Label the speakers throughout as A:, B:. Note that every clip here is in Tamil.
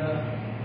A: لله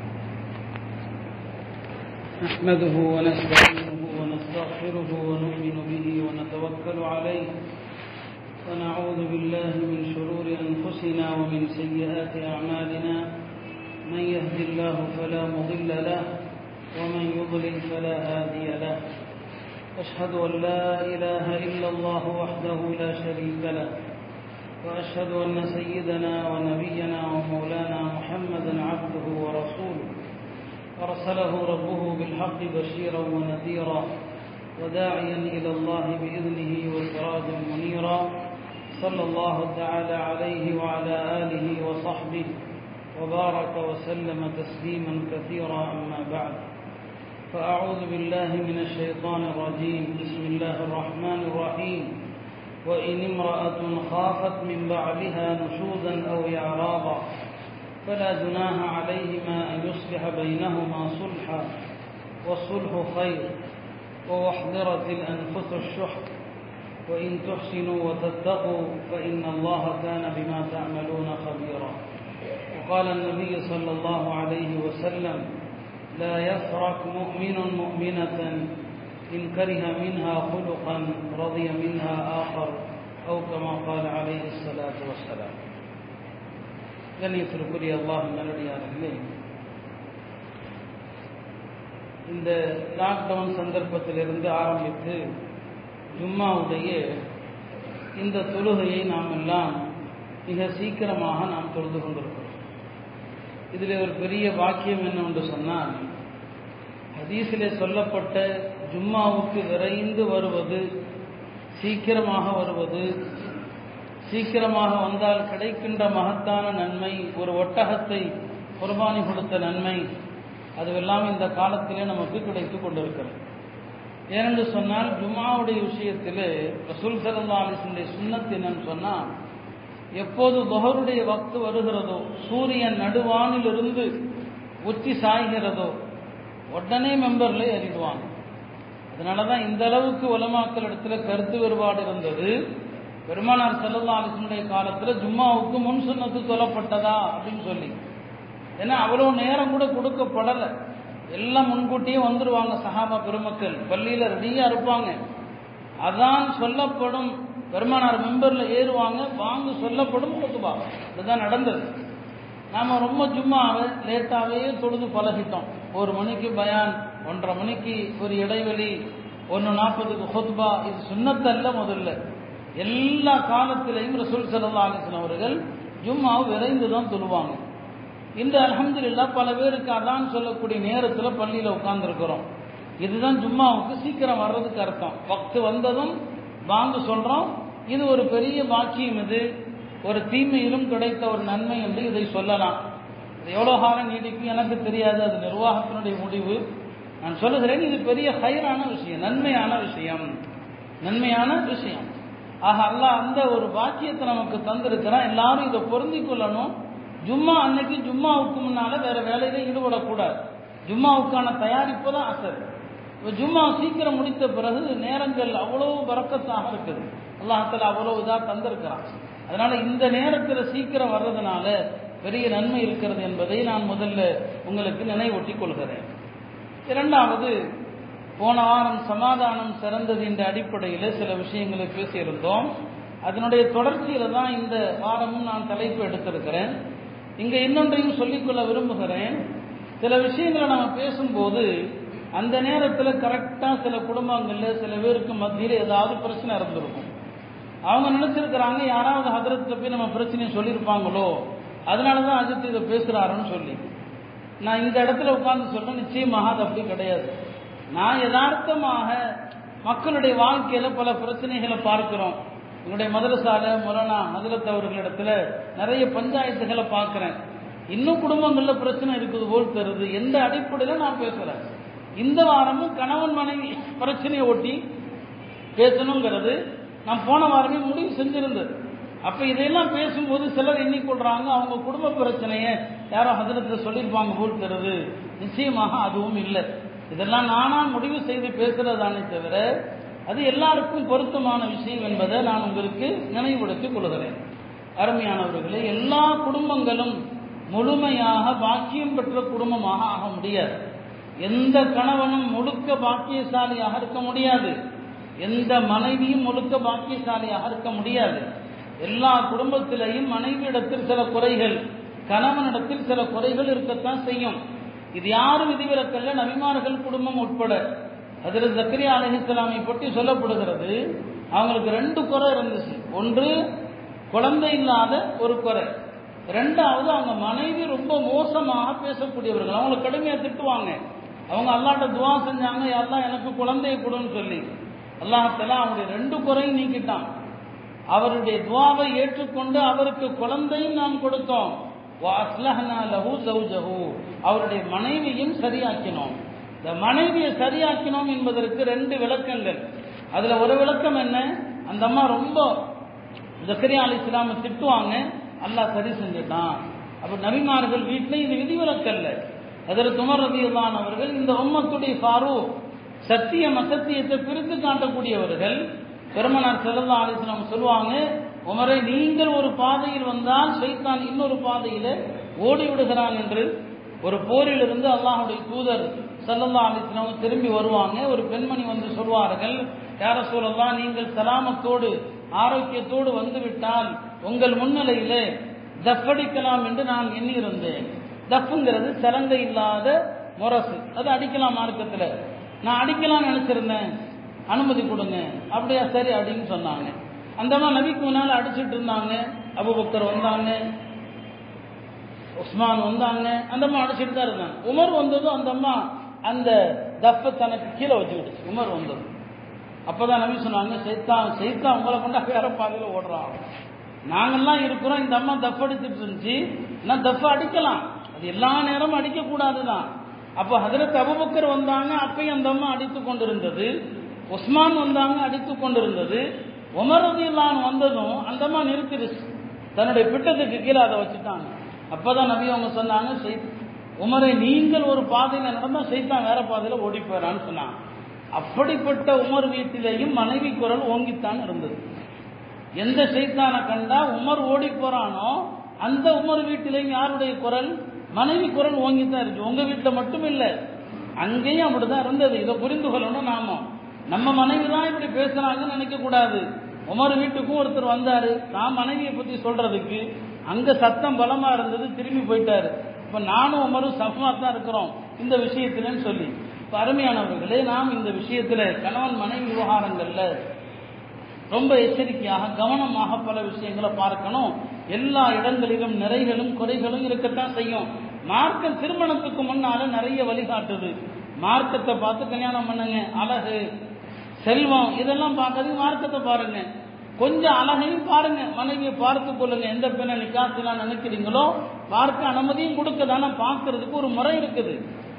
A: نحمده ونستعينه ونستغفره ونؤمن به ونتوكل عليه ونعوذ بالله من شرور أنفسنا ومن سيئات أعمالنا من يهد الله فلا مضل له ومن يضلل فلا هادي له أشهد أن لا إله إلا الله وحده لا شريك له وأشهد أن سيدنا ونبينا ومولانا محمدا عبده ورسوله أرسله ربه بالحق بشيرا ونذيرا وداعيا إلى الله بإذنه وسراجا منيرا صلى الله تعالى عليه وعلى آله وصحبه وبارك وسلم تسليما كثيرا أما بعد فأعوذ بالله من الشيطان الرجيم بسم الله الرحمن الرحيم وإن امرأة خافت من بعلها نشوزا أو إعراضا فلا جناح عليهما أن يصلح بينهما صلحا والصلح خير وأحضرت الأنفس الشح وإن تحسنوا وتتقوا فإن الله كان بما تعملون خبيرا وقال النبي صلى الله عليه وسلم لا يفرق مؤمن مؤمنة إن كره منها خلقا رضي منها آخر أو كما قال عليه الصلاة والسلام கண்ணியத்திற்குரிய அல்லாஹ் நல்லடியார்களே இந்த லாக்டவுன் சந்தர்ப்பத்திலிருந்து ஆரம்பித்து ஜும்மாவுடைய இந்த தொழுகையை நாம் எல்லாம் மிக சீக்கிரமாக நாம் தொழுது கொண்டிருக்கிறோம் இதில் ஒரு பெரிய வாக்கியம் என்னவென்று சொன்னால் ஹதீஸிலே சொல்லப்பட்ட ஜும்மாவுக்கு விரைந்து வருவது சீக்கிரமாக வருவது சீக்கிரமாக வந்தால் கிடைக்கின்ற மகத்தான நன்மை ஒரு ஒட்டகத்தை குர்பானி கொடுத்த நன்மை அதுவெல்லாம் இந்த காலத்திலே நமக்கு கிடைத்து கொண்டிருக்கிறது ஏனென்று சொன்னால் ஜும்மாவுடைய விஷயத்தில் ரசூல் சல்லா அலிசனுடைய சுண்ணத்து என்னன்னு சொன்னால் எப்போது தொகருடைய வக்து வருகிறதோ சூரியன் நடுவானிலிருந்து உச்சி சாய்கிறதோ உடனே மெம்பர்ல ஏறிடுவாங்க அதனால தான் இந்த அளவுக்கு உலமாக்கள் இடத்துல கருத்து வேறுபாடு இருந்தது பெருமானார் செல்லல்லா அலிசனுடைய காலத்தில் ஜும்மாவுக்கு முன் சுண்ணத்து சொல்லப்பட்டதா அப்படின்னு சொல்லி ஏன்னா அவ்வளோ நேரம் கூட கொடுக்கப்படலை எல்லாம் முன்கூட்டியே வந்துடுவாங்க சஹாபா பெருமக்கள் பள்ளியில் ரெடியாக இருப்பாங்க அதான் சொல்லப்படும் பெருமானார் மெம்பரில் ஏறுவாங்க வாங்க சொல்லப்படும் கொடுத்துப்பா இதுதான் நடந்தது நாம் ரொம்ப ஜும்மாவை லேட்டாகவே தொழுது பழகிட்டோம் ஒரு மணிக்கு பயான் ஒன்றரை மணிக்கு ஒரு இடைவெளி ஒன்று நாற்பதுக்கு ஹொத்பா இது சுண்ணத்தல்ல முதல்ல எல்லா காலத்திலையும் ரசூல் சல்லா அலிஸ்லாம் அவர்கள் ஜும்மாவை விரைந்து தான் தொழுவாங்க இந்த அலமதுல்லா பல பேருக்கு அதான் சொல்லக்கூடிய நேரத்தில் பள்ளியில் உட்கார்ந்துருக்கிறோம் இதுதான் ஜும்மாவுக்கு சீக்கிரம் வர்றதுக்கு அர்த்தம் வக்து வந்ததும் வாங்க சொல்கிறோம் இது ஒரு பெரிய பாக்கியம் இது ஒரு தீமையிலும் கிடைத்த ஒரு நன்மை என்று இதை சொல்லலாம் இது எவ்வளோ காலம் நீடிக்கும் எனக்கு தெரியாது அது நிர்வாகத்தினுடைய முடிவு நான் சொல்லுகிறேன் இது பெரிய ஹைரான விஷயம் நன்மையான விஷயம் நன்மையான விஷயம் ஆக அல்லாஹ் அந்த ஒரு பாக்கியத்தை நமக்கு தந்திருக்கிறான் எல்லாரும் இதை பொருந்தி கொள்ளணும் ஜும்மா அன்னைக்கு ஜும்மாவுக்கு முன்னால வேற வேலையில ஈடுபடக்கூடாது ஜும்மாவுக்கான தயாரிப்பு தான் அசர் இப்போ ஜும்மா சீக்கிரம் முடித்த பிறகு நேரங்கள் அவ்வளோ வரக்கத்தாக இருக்குது அல்லாஹத்தில் அவ்வளோ இதாக தந்திருக்கிறான் அதனால இந்த நேரத்தில் சீக்கிரம் வர்றதுனால பெரிய நன்மை இருக்கிறது என்பதை நான் முதல்ல உங்களுக்கு நினைவூட்டி கொள்கிறேன் இரண்டாவது போன வாரம் சமாதானம் சிறந்தது என்ற அடிப்படையில் சில விஷயங்களை பேசியிருந்தோம் அதனுடைய தொடர்ச்சியில் தான் இந்த வாரமும் நான் தலைப்பு எடுத்திருக்கிறேன் இங்கே இன்னொன்றையும் சொல்லிக்கொள்ள விரும்புகிறேன் சில விஷயங்களை நம்ம பேசும்போது அந்த நேரத்தில் கரெக்டாக சில குடும்பங்களில் சில பேருக்கு மத்தியில் ஏதாவது பிரச்சனை இருந்திருக்கும் அவங்க நினைச்சிருக்கிறாங்க யாராவது ஹதரத்தில் போய் நம்ம பிரச்சனையை சொல்லியிருப்பாங்களோ அதனால தான் அஜித் இதை பேசுகிறாருன்னு சொல்லி நான் இந்த இடத்துல உட்கார்ந்து சொல்றேன் நிச்சயமாக அது அப்படி கிடையாது நான் யதார்த்தமாக மக்களுடைய வாழ்க்கையில் பல பிரச்சனைகளை பார்க்கிறோம் என்னுடைய மதரசால மொலனா ஹதரத் அவர்களிடத்துல நிறைய பஞ்சாயத்துகளை பார்க்குறேன் இன்னும் குடும்பங்களில் பிரச்சனை இருக்குது போல் தருது எந்த அடிப்படையில் நான் பேசுகிறேன் இந்த வாரமும் கணவன் மனைவி பிரச்சனையை ஒட்டி பேசணுங்கிறது நான் போன வாரமே முடிவு செஞ்சிருந்தது அப்போ இதையெல்லாம் பேசும்போது சிலர் எண்ணிக்கொள்றாங்க அவங்க குடும்ப பிரச்சனையை யாரோ ஹதரத்தில் சொல்லியிருப்பாங்க போல் தருது நிச்சயமாக அதுவும் இல்லை இதெல்லாம் நானா முடிவு செய்து பேசுறதானே தவிர அது எல்லாருக்கும் பொருத்தமான விஷயம் என்பதை நான் உங்களுக்கு நினைவுபடுத்திக் கொள்கிறேன் அருமையானவர்களே எல்லா குடும்பங்களும் முழுமையாக பாக்கியம் பெற்ற குடும்பமாக ஆக முடியாது எந்த கணவனும் முழுக்க பாக்கியசாலியாக இருக்க முடியாது எந்த மனைவியும் முழுக்க பாக்கியசாலியாக இருக்க முடியாது எல்லா குடும்பத்திலையும் மனைவியிடத்தில் சில குறைகள் கணவனிடத்தில் சில குறைகள் இருக்கத்தான் செய்யும் இது யாரும் விதிவிலக்கல்ல நபிமார்கள் குடும்பம் உட்பட அதில் ஜக்கரியா அலஹிஸ்லாமை பற்றி சொல்லப்படுகிறது அவங்களுக்கு ரெண்டு குறை இருந்துச்சு ஒன்று குழந்தை இல்லாத ஒரு குறை ரெண்டாவது அவங்க மனைவி ரொம்ப மோசமாக பேசக்கூடியவர்கள் அவங்கள கடுமையாக திட்டுவாங்க அவங்க அல்லாட்ட துவா செஞ்சாங்க எல்லாம் எனக்கு குழந்தையை கொடுன்னு சொல்லி அல்லாஹத்தலா அவங்களுடைய ரெண்டு குறையும் நீக்கிட்டான் அவருடைய துவாவை ஏற்றுக்கொண்டு அவருக்கு குழந்தையும் நாம் கொடுத்தோம் லஹு ஜவுஜஹு அவருடைய மனைவியும் சரியாக்கினோம் இந்த மனைவியை சரியாக்கினோம் என்பதற்கு ரெண்டு விளக்கங்கள் அதுல ஒரு விளக்கம் என்ன அந்த அம்மா ரொம்ப ஜக்கரியா அலி இஸ்லாம திட்டுவாங்க அல்லாஹ் சரி செஞ்சுட்டான் அப்ப நபிமார்கள் வீட்டில் இது விதிவிலக்கல்ல அதில் துமர் ரபியுல்லான் அவர்கள் இந்த உம்மத்துடைய ஃபாரூ சத்தியம் அசத்தியத்தை பிரித்து காட்டக்கூடியவர்கள் பெருமனார் செல்லல்லா அலிஸ்லாம் சொல்லுவாங்க உமரை நீங்கள் ஒரு பாதையில் வந்தால் சைத்தான் இன்னொரு பாதையில ஓடி விடுகிறான் என்று ஒரு போரில் இருந்து அல்லாஹுடைய தூதர் சல்லல்லா அலிஸ்லாம் திரும்பி வருவாங்க ஒரு பெண்மணி வந்து சொல்வார்கள் யார சொல்லலாம் நீங்கள் சலாமத்தோடு ஆரோக்கியத்தோடு வந்துவிட்டால் உங்கள் முன்னிலையில தஃபடிக்கலாம் என்று நான் எண்ணியிருந்தேன் தஃப்புங்கிறது சலங்கை இல்லாத முரசு அது அடிக்கலாம் மார்க்கத்தில் நான் அடிக்கலாம் நினைச்சிருந்தேன் அனுமதி கொடுங்க அப்படியா சரி அப்படின்னு சொன்னாங்க அந்த அம்மா நபிக்கு முன்னால் அடிச்சிட்டு இருந்தாங்க அபுபக்கர் வந்தாங்க உஸ்மான் வந்தாங்க அந்த அம்மா அடிச்சிட்டு தான் இருந்தாங்க உமர் வந்ததும் அந்த அம்மா அந்த தப்பை தனக்கு கீழே வச்சுக்கிடுச்சு உமர் வந்தது அப்பதான் நபி சொன்னாங்க சைத்தான் சைத்தான் உங்களை கொண்டா வேற பாதையில் ஓடுறான் நாங்கெல்லாம் இருக்கிறோம் இந்த அம்மா தப்பு அடிச்சுட்டு இருந்துச்சு நான் தப்பு அடிக்கலாம் அது எல்லா நேரமும் அடிக்க கூடாதுதான் அப்போ ஹதரத் அபுபக்கர் வந்தாங்க அப்பயும் அந்த அம்மா அடித்து கொண்டிருந்தது உஸ்மான் வந்தாங்க அடித்து கொண்டிருந்தது உமர் ரதியல்லான் வந்ததும் அந்த அம்மா நிறுத்திடுச்சு தன்னுடைய பிட்டத்துக்கு கீழே அதை வச்சுட்டாங்க அப்பதான் நபி அவங்க சொன்னாங்க "சை- உமரை நீங்கள் ஒரு பாதையில் நடந்தா சைத்தான் வேற பாதையில் ஓடி போயிடான்னு சொன்னாங்க அப்படிப்பட்ட உமர் வீட்டிலேயும் மனைவி குரல் ஓங்கித்தான் இருந்தது எந்த சைத்தானை கண்டா உமர் ஓடி போறானோ அந்த உமர் வீட்டிலேயும் யாருடைய குரல் மனைவி குரல் ஓங்கித்தான் இருக்கு உங்க வீட்டில் மட்டும் இல்லை அங்கேயும் அப்படிதான் இருந்தது இதை புரிந்து கொள்ளணும் நாம நம்ம மனைவி தான் இப்படி பேசுறாங்கன்னு நினைக்க கூடாது உமர் வீட்டுக்கும் ஒருத்தர் வந்தாரு நான் மனைவியை பத்தி சொல்றதுக்கு அங்க சத்தம் பலமா இருந்தது திரும்பி போயிட்டாரு இப்ப நானும் உமரும் சமமா தான் இருக்கிறோம் இந்த விஷயத்துலன்னு சொல்லி இப்ப அருமையானவர்களே நாம் இந்த விஷயத்துல கணவன் மனைவி விவகாரங்கள்ல ரொம்ப எச்சரிக்கையாக கவனமாக பல விஷயங்களை பார்க்கணும் எல்லா இடங்களிலும் நிறைகளும் குறைகளும் இருக்கத்தான் செய்யும் மார்க்கம் திருமணத்துக்கு முன்னால நிறைய வழிகாட்டுது மார்க்கத்தை பார்த்து கல்யாணம் பண்ணுங்க அழகு செல்வம் இதெல்லாம் பார்க்கறது மார்க்கத்தை பாருங்க கொஞ்சம் அழகையும் பாருங்க மனைவியை பார்த்து கொள்ளுங்க எந்த பெண்ணை நிக்காசலாம் நினைக்கிறீங்களோ பார்க்க அனுமதியும் கொடுக்க தானே பார்க்கறதுக்கு ஒரு முறை இருக்குது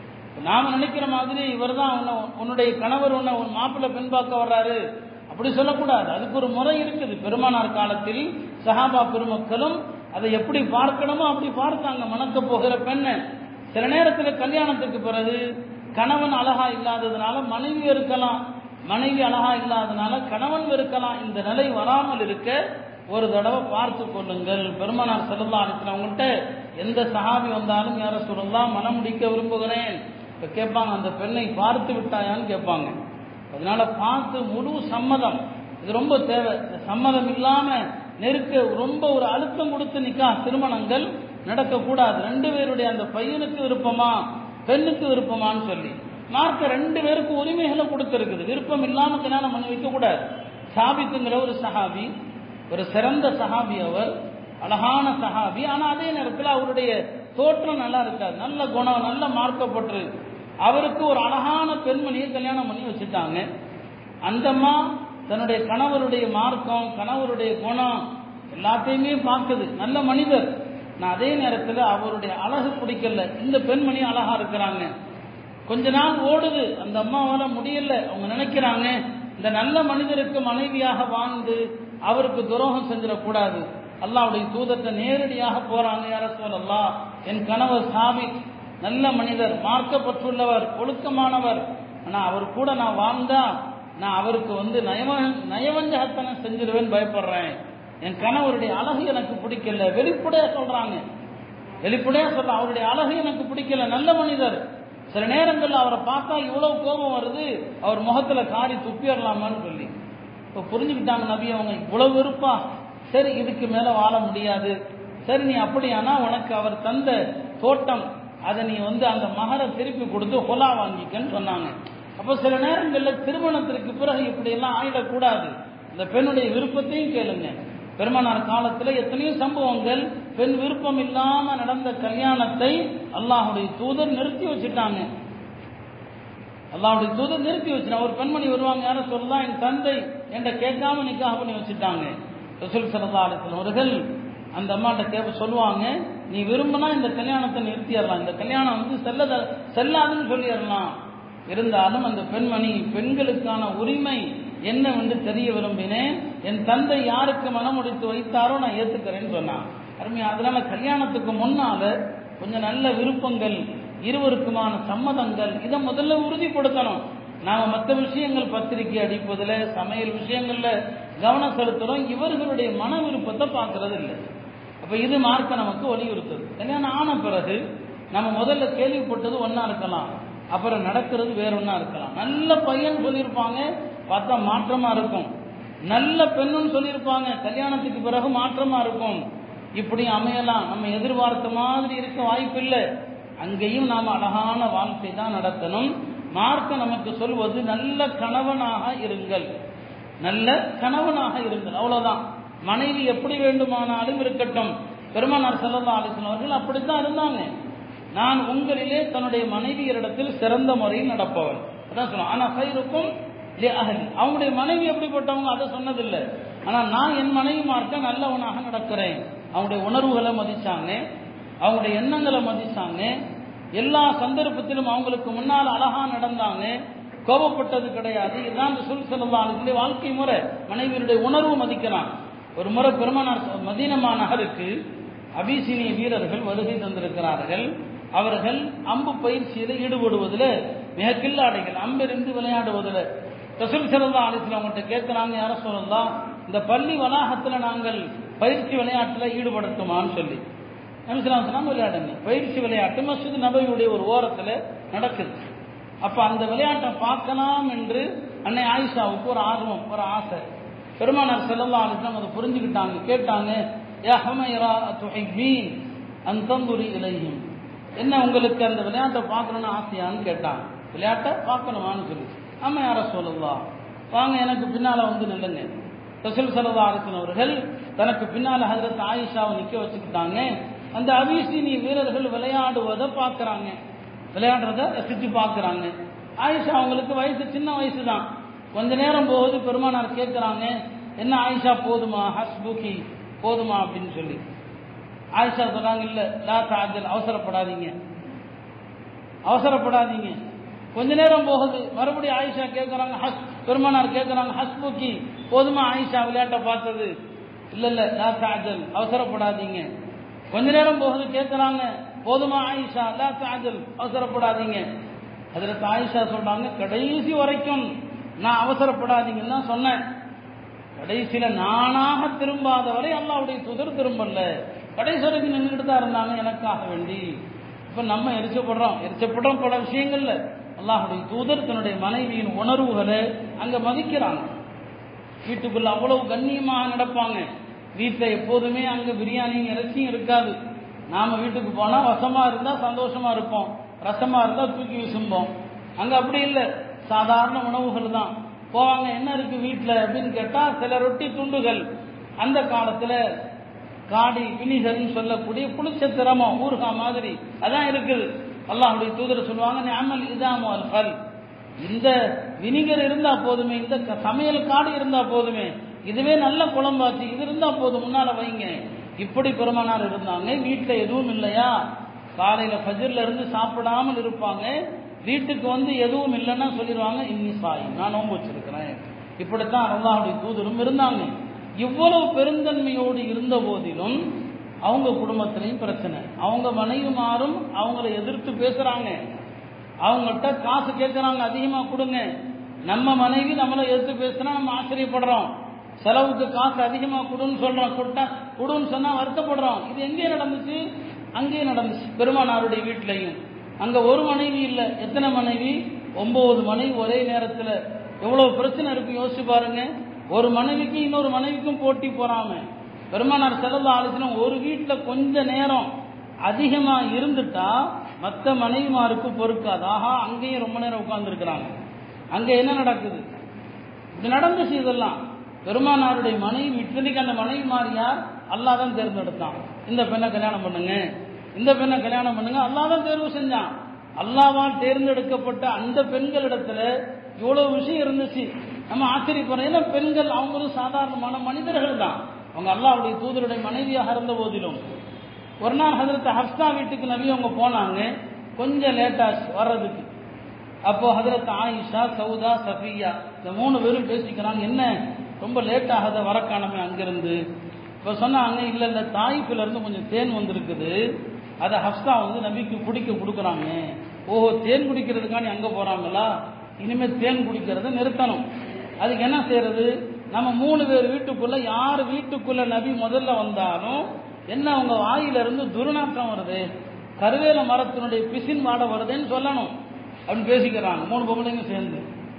A: நாம நினைக்கிற மாதிரி இவர் தான் உன்னுடைய கணவர் உன்னை உன் மாப்பிள்ளை பெண் பார்க்க வர்றாரு அப்படி சொல்லக்கூடாது அதுக்கு ஒரு முறை இருக்குது பெருமானார் காலத்தில் சஹாபா பெருமக்களும் அதை எப்படி பார்க்கணுமோ அப்படி பார்த்தாங்க மணக்க போகிற பெண்ணை சில நேரத்தில் கல்யாணத்துக்கு பிறகு கணவன் அழகா இல்லாததுனால மனைவி இருக்கலாம் மனைவி அழகா இல்லாததுனால கணவன் வெறுக்கலாம் இந்த நிலை வராமல் இருக்க ஒரு தடவை பார்த்து கொள்ளுங்கள் பெருமானார் செல்லல்லா அனுப்பினவங்கள்ட்ட எந்த சஹாபி வந்தாலும் யார சொல்லலாம் மனம் முடிக்க விரும்புகிறேன் இப்ப கேட்பாங்க அந்த பெண்ணை பார்த்து விட்டாயான்னு கேட்பாங்க அதனால பார்த்து முழு சம்மதம் இது ரொம்ப தேவை இந்த சம்மதம் இல்லாம நெருக்க ரொம்ப ஒரு அழுத்தம் கொடுத்து நிக்கா திருமணங்கள் நடக்கக்கூடாது ரெண்டு பேருடைய அந்த பையனுக்கு விருப்பமா பெண்ணுக்கு விருப்பமான்னு சொல்லி மார்க்க ரெண்டு பேருக்கு உரிமைகளை கொடுத்திருக்குது விருப்பம் இல்லாம கல்யாணம் பண்ணி வைக்க கூடாது சாபித்துங்கிற ஒரு சஹாபி ஒரு சிறந்த சஹாபி அவர் அழகான சஹாபி ஆனா அதே நேரத்தில் அவருடைய தோற்றம் நல்லா இருக்காது நல்ல குணம் நல்ல மார்க்கப்பட்டு அவருக்கு ஒரு அழகான பெண்மணியை கல்யாணம் பண்ணி வச்சுட்டாங்க அந்தம்மா தன்னுடைய கணவருடைய மார்க்கம் கணவருடைய குணம் எல்லாத்தையுமே பார்க்குது நல்ல மனிதர் நான் அதே நேரத்தில் அவருடைய அழகு பிடிக்கல இந்த பெண்மணி அழகா இருக்கிறாங்க கொஞ்ச நாள் ஓடுது அந்த அம்மாவால முடியல அவங்க நினைக்கிறாங்க இந்த நல்ல மனிதருக்கு மனைவியாக வாழ்ந்து அவருக்கு துரோகம் செஞ்சிடக்கூடாது அல்லாவுடைய தூதத்தை நேரடியாக போறாங்க யார சொல்லல்லா என் கணவர் சாமி நல்ல மனிதர் மார்க்கப்பட்டுள்ளவர் ஒழுக்கமானவர் ஆனா அவர் கூட நான் வாழ்ந்தா நான் அவருக்கு வந்து நயவ நயவஞ்சகத்தனம் செஞ்சிருவேன் பயப்படுறேன் என் கணவருடைய அழகு எனக்கு பிடிக்கல வெளிப்படையா சொல்றாங்க வெளிப்படையா சொல்ல அவருடைய அழகு எனக்கு பிடிக்கல நல்ல மனிதர் சில நேரங்கள்ல அவரை பார்த்தா இவ்வளவு கோபம் வருது அவர் முகத்துல காரி துப்பிடலாமான்னு சொல்லி இப்போ புரிஞ்சுக்கிட்டாங்க நபி அவங்க இவ்வளவு வெறுப்பா சரி இதுக்கு மேல வாழ முடியாது சரி நீ அப்படியானா உனக்கு அவர் தந்த தோட்டம் அதை நீ வந்து அந்த மகரை திருப்பி கொடுத்து ஹொலா வாங்கிக்கன்னு சொன்னாங்க அப்போ சில நேரங்களில் திருமணத்திற்கு பிறகு இப்படியெல்லாம் ஆயிடக்கூடாது இந்த பெண்ணுடைய விருப்பத்தையும் கேளுங்க பெருமானார் காலத்தில் எத்தனையோ சம்பவங்கள் பெண் விருப்பம் இல்லாம நடந்த கல்யாணத்தை அல்லாஹுடைய தூதர் நிறுத்தி வச்சுட்டாங்க அல்லாஹுடைய தூதர் நிறுத்தி வச்சுட்டாங்க ஒரு பெண்மணி வருவாங்க யாரும் சொல்லலாம் என் தந்தை என்ற கேட்காம நிக்காக பண்ணி வச்சுட்டாங்க ரசூல் சல்லா அலிஸ்லாம் அவர்கள் அந்த அம்மாட்ட கேட்க சொல்லுவாங்க நீ விரும்பினா இந்த கல்யாணத்தை நிறுத்திடலாம் இந்த கல்யாணம் வந்து செல்லத செல்லாதுன்னு சொல்லிடலாம் இருந்தாலும் அந்த பெண்மணி பெண்களுக்கான உரிமை என்னவென்று தெரிய விரும்பினேன் என் தந்தை யாருக்கு மனமுடித்து வைத்தாரோ நான் ஏத்துக்கிறேன்னு சொன்னான் அருமையா அதனால கல்யாணத்துக்கு முன்னால கொஞ்சம் நல்ல விருப்பங்கள் இருவருக்குமான சம்மதங்கள் இதை முதல்ல உறுதிப்படுத்தணும் நாம மற்ற விஷயங்கள் பத்திரிகை அடிப்பதுல சமையல் விஷயங்கள்ல கவனம் செலுத்துறோம் இவர்களுடைய மன விருப்பத்தை பார்க்கறது இல்லை அப்ப இது மார்க்க நமக்கு வலியுறுத்துது கல்யாணம் ஆன பிறகு நம்ம முதல்ல கேள்விப்பட்டது ஒன்னா இருக்கலாம் அப்புறம் நடக்கிறது வேற ஒன்றா இருக்கலாம் நல்ல பையன் சொல்லியிருப்பாங்க பார்த்தா மாற்றமா இருக்கும் நல்ல பெண்ணுன்னு சொல்லியிருப்பாங்க கல்யாணத்துக்கு பிறகு மாற்றமா இருக்கும் இப்படி அமையலாம் நம்ம எதிர்பார்த்த மாதிரி இருக்க வாய்ப்பில்லை அங்கேயும் நாம் அழகான வாழ்க்கை தான் நடத்தணும் மார்க்க நமக்கு சொல்வது நல்ல கணவனாக இருங்கள் நல்ல கணவனாக இருங்கள் அவ்வளவுதான் மனைவி எப்படி வேண்டுமானாலும் இருக்கட்டும் பெருமானார் செல்லல்லா அலிஸ்லாம் அவர்கள் அப்படித்தான் இருந்தாங்க நான் உங்களிலே தன்னுடைய மனைவியரிடத்தில் சிறந்த முறையில் நடப்பவன் அதான் சொல்லுவான் ஆனா சைருக்கும் அவங்களுடைய மனைவி எப்படிப்பட்டவங்க அதை சொன்னதில்லை ஆனா நான் என் மனைவி மார்க்க நல்லவனாக நடக்கிறேன் அவங்களுடைய உணர்வுகளை மதிச்சாங்க அவங்களுடைய எண்ணங்களை மதிச்சாங்க எல்லா சந்தர்ப்பத்திலும் அவங்களுக்கு முன்னால் அழகா நடந்தாங்க கோபப்பட்டது கிடையாது இதுதான் சொல் செல்வாங்க வாழ்க்கை முறை மனைவியினுடைய உணர்வு மதிக்கிறான் ஒரு முறை பெருமானார் மதீனமா நகருக்கு அபிசீனிய வீரர்கள் வருகை தந்திருக்கிறார்கள் அவர்கள் அம்பு பயிற்சியில் ஈடுபடுவதில் மிக கில்லாடைகள் அம்பிருந்து விளையாடுவதில் ரசூல் சிறந்தா அலிஸ்லாம் அவங்கள்ட்ட கேட்குறாங்க யார சொல்லலாம் இந்த பள்ளி வளாகத்தில் நாங்கள் பயிற்சி விளையாட்டில் ஈடுபடுத்துமான்னு சொல்லி நபிஸ்லாம் சொன்னாங்க விளையாடுங்க பயிற்சி விளையாட்டு மசூத் நபையுடைய ஒரு ஓரத்தில் நடக்குது அப்ப அந்த விளையாட்டை பார்க்கலாம் என்று அன்னை ஆயிஷாவுக்கு ஒரு ஆர்வம் ஒரு ஆசை பெருமானார் செல்லல்லா அலிஸ்லாம் அதை புரிஞ்சுக்கிட்டாங்க கேட்டாங்க யா ஹமைரா துஹிபீன் அந்தந்துரி இலையும் என்ன உங்களுக்கு அந்த விளையாட்டை பார்க்கணும்னு ஆசையான்னு கேட்டாங்க விளையாட்டை பார்க்கணுமான்னு சொல்லி ஆமா யார சொல்லலாம் வாங்க எனக்கு பின்னால வந்து நில்லுங்க ரசூல் சல்லா அலிஸ்லாம் அவர்கள் தனக்கு பின்னால ஹதரத் ஆயிஷாவை நிக்க வச்சுக்கிட்டாங்க அந்த அபிசீனி வீரர்கள் விளையாடுவதை பார்க்கறாங்க விளையாடுறத ரசிச்சு பார்க்கறாங்க ஆயிஷா அவங்களுக்கு வயசு சின்ன வயசு தான் கொஞ்ச நேரம் போகுது பெருமானார் கேட்குறாங்க என்ன ஆயிஷா போதுமா ஹஸ்புகி போதுமா அப்படின்னு சொல்லி ஆயிஷா சொல்றாங்க இல்ல லா தாஜல் அவசரப்படாதீங்க அவசரப்படாதீங்க கொஞ்ச நேரம் போகுது மறுபடியும் ஆயிஷா கேட்கறாங்க ஹஸ் பெருமானார் கேட்கறாங்க ஹஸ்புகி போதுமா ஆயிஷா விளையாட்டை பார்த்தது இல்ல இல்ல லா தாஜல் அவசரப்படாதீங்க கொஞ்ச நேரம் போகுது கேட்கறாங்க போதுமா ஆயிஷா லா தாஜல் அவசரப்படாதீங்க அதுல ஆயிஷா சொல்றாங்க கடைசி வரைக்கும் நான் அவசரப்படாதீங்கன்னு தான் சொன்னேன் கடைசியில நானாக திரும்பாத வரை அல்லாவுடைய துதர் திரும்பல கடைசி வரைக்கும் நின்றுட்டு தான் இருந்தாங்க எனக்காக வேண்டி இப்ப நம்ம எரிச்சப்படுறோம் எரிச்சப்படுறோம் பல விஷயங்கள்ல அல்லாஹுடைய தூதர் தன்னுடைய மனைவியின் உணர்வுகளை அங்க மதிக்கிறாங்க வீட்டுக்குள்ள அவ்வளவு கண்ணியமாக நடப்பாங்க வீட்டில் எப்போதுமே அங்க பிரியாணியும் இறைச்சியும் இருக்காது நாம வீட்டுக்கு போனா வசமா இருந்தா சந்தோஷமா இருப்போம் ரசமா இருந்தா தூக்கி விசும்போம் அங்க அப்படி இல்லை சாதாரண உணவுகள் தான் போவாங்க என்ன இருக்கு வீட்டில் அப்படின்னு கேட்டா சில ரொட்டி துண்டுகள் அந்த காலத்துல காடி வினிகர்னு சொல்லக்கூடிய புளிச்ச திரமம் ஊர்கா மாதிரி அதான் இருக்குது அல்லாஹுடைய தூதர் சொல்லுவாங்க ஞாமல் இதாமோ அல்ஃபல் இந்த வினிகர் இருந்தா போதுமே இந்த க- சமையல் காடு இருந்தா போதுமே இதுவே நல்ல குழம்பாச்சு இது இருந்தா போதும் முன்னால வைங்க இப்படி பெருமானார் இருந்தாங்க வீட்டுல எதுவும் இல்லையா காலையில ஃபஜர்ல இருந்து சாப்பிடாமல் இருப்பாங்க வீட்டுக்கு வந்து எதுவும் இல்லைன்னா சொல்லிடுவாங்க இன்னி சாய் நான் நோன்பு வச்சிருக்கிறேன் இப்படித்தான் அல்லாஹுடைய தூதரும் இருந்தாங்க இவ்வளவு பெருந்தன்மையோடு இருந்த போதிலும் அவங்க குடும்பத்திலையும் பிரச்சனை அவங்க மனைவிமாரும் அவங்கள எதிர்த்து பேசுறாங்க அவங்கள்ட்ட காசு கேட்கறாங்க அதிகமா கொடுங்க நம்ம மனைவி நம்மளை எதிர்த்து பேசுனா நம்ம ஆச்சரியப்படுறோம் செலவுக்கு காசு அதிகமா கொடுன்னு சொல்றோம் கொடுத்தா கொடுன்னு சொன்னா வருத்தப்படுறோம் இது எங்கே நடந்துச்சு அங்கேயும் நடந்துச்சு பெருமானாருடைய வீட்டிலையும் அங்க ஒரு மனைவி இல்லை எத்தனை மனைவி ஒன்பது மனைவி ஒரே நேரத்தில் எவ்வளவு பிரச்சனை இருக்கு யோசிச்சு பாருங்க ஒரு மனைவிக்கு இன்னொரு மனைவிக்கும் போட்டி போறாம பெருமானார் செலவு ஆலோசனை ஒரு வீட்டில் கொஞ்ச நேரம் அதிகமா இருந்துட்டா மற்ற மனைவிமாருக்கு பொறுக்காது ஆஹா அங்கேயும் ரொம்ப நேரம் உட்கார்ந்துருக்கிறாங்க அங்க என்ன நடக்குது இப்படி நடந்துச்சு இதெல்லாம் பெருமானாருடைய மனைவி இத்தனைக்கு அந்த மனைவி யார் அல்லாஹ் தான் தேர்ந்தெடுத்தான் இந்த பெண்ணை கல்யாணம் பண்ணுங்க இந்த பெண்ணை கல்யாணம் பண்ணுங்க அல்லாஹ் தான் தேர்வு செஞ்சான் அல்லாவால் தேர்ந்தெடுக்கப்பட்ட அந்த பெண்களிடத்துல இவ்வளவு விஷயம் இருந்துச்சு நம்ம ஆச்சரியப்படுறோம் ஏன்னா பெண்கள் அவங்களும் சாதாரணமான மனிதர்கள் தான் அவங்க அல்லாவுடைய தூதருடைய மனைவியாக இருந்த போதிலும் ஒரு நாள் ஹதரத் ஹப்சா வீட்டுக்கு நபி அவங்க போனாங்க கொஞ்சம் லேட்டாச்சு வர்றதுக்கு அப்போ ஹதரத் ஆயிஷா சவுதா சஃபியா இந்த மூணு பேரும் பேசிக்கிறாங்க என்ன ரொம்ப லேட் ஆகாத வர காணமே அங்கிருந்து இப்போ சொன்னாங்க இல்லை இல்லை தாய்ப்புல இருந்து கொஞ்சம் தேன் வந்திருக்குது அதை ஹப்சா வந்து நபிக்கு குடிக்க கொடுக்குறாங்க ஓஹோ தேன் குடிக்கிறதுக்காண்டி அங்கே போகிறாங்களா இனிமேல் தேன் குடிக்கிறத நிறுத்தணும் அதுக்கு என்ன செய்யறது நம்ம மூணு பேர் வீட்டுக்குள்ள யார் வீட்டுக்குள்ள நபி முதல்ல வந்தாலும் என்ன அவங்க வாயில இருந்து துர்நாற்றம் வருது கருவேல மரத்தினுடைய பிசின் வாட வருதுன்னு சொல்லணும் அப்படின்னு பேசிக்கிறாங்க மூணு பொம்பளைங்க சேர்ந்து